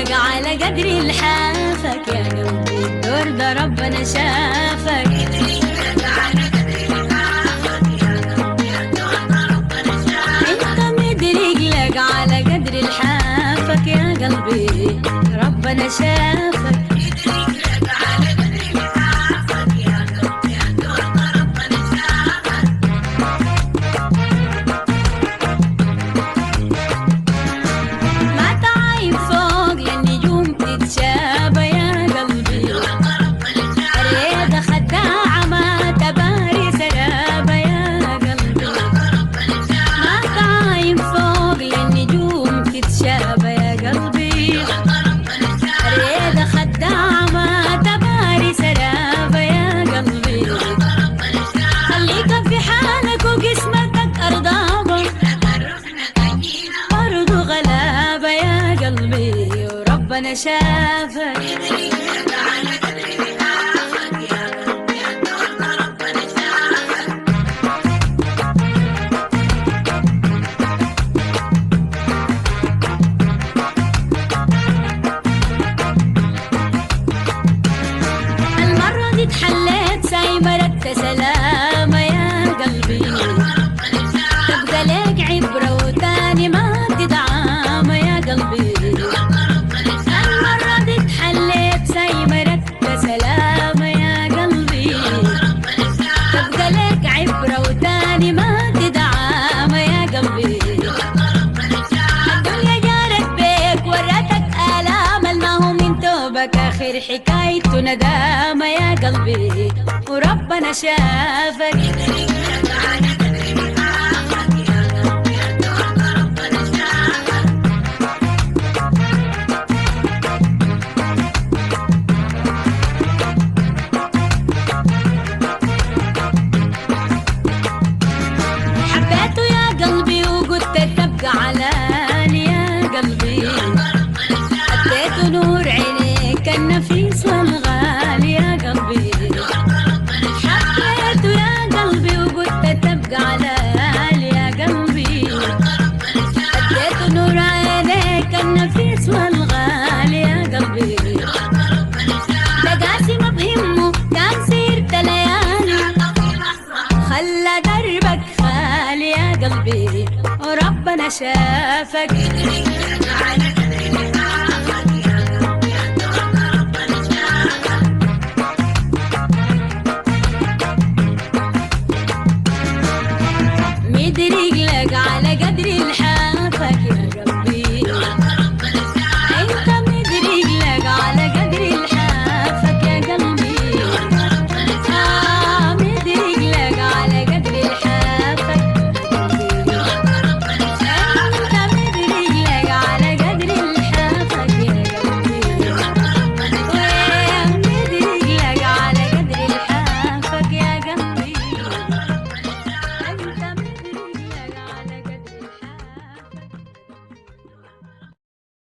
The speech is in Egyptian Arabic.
رجلك على قدر لحافك يا قلبي الدور ده ربنا شافك انت مد رجلك على قدر لحافك يا قلبي ربنا شافك ما تعايب فوق للنجوم تتشابه يا قلبي الرياضة خداعة ما تباري سرابة يا قلبي ما تعايب فوق للنجوم تتشابه يا قلبي الرياضة خداعة ما تباري سرابة يا قلبي خليك في حالك وقسمتك أرضابة برضو غلابة يا قلبي وربنا شافك المرة دي اتحليت سايبة لك سلامة يا قلبي تبقى لك عبرة وتاني ما تدعم يا قلبي المرة دي اتحليت سايبة لك سلامة يا قلبي تبقى لك عبرة وتاني ما تدعم يا قلبي الدنيا جارت بيك ورتك آلام الماهو من توبك آخر حكايته ندامة يا قلبي وربنا شافك حبيته يا قلبي وقلت تبقى علاني يا قلبي اديته نور عينيك النفيس والغالي يا قلبي حبيته يا قلبي وقلت تبقى علاني يا قلبي اديته نور عينيك النفيس والغالي يا قلبي ده قاسي ما بهمه كان سيرت ليالي خلى دربك خالي يا قلبي وربنا شافك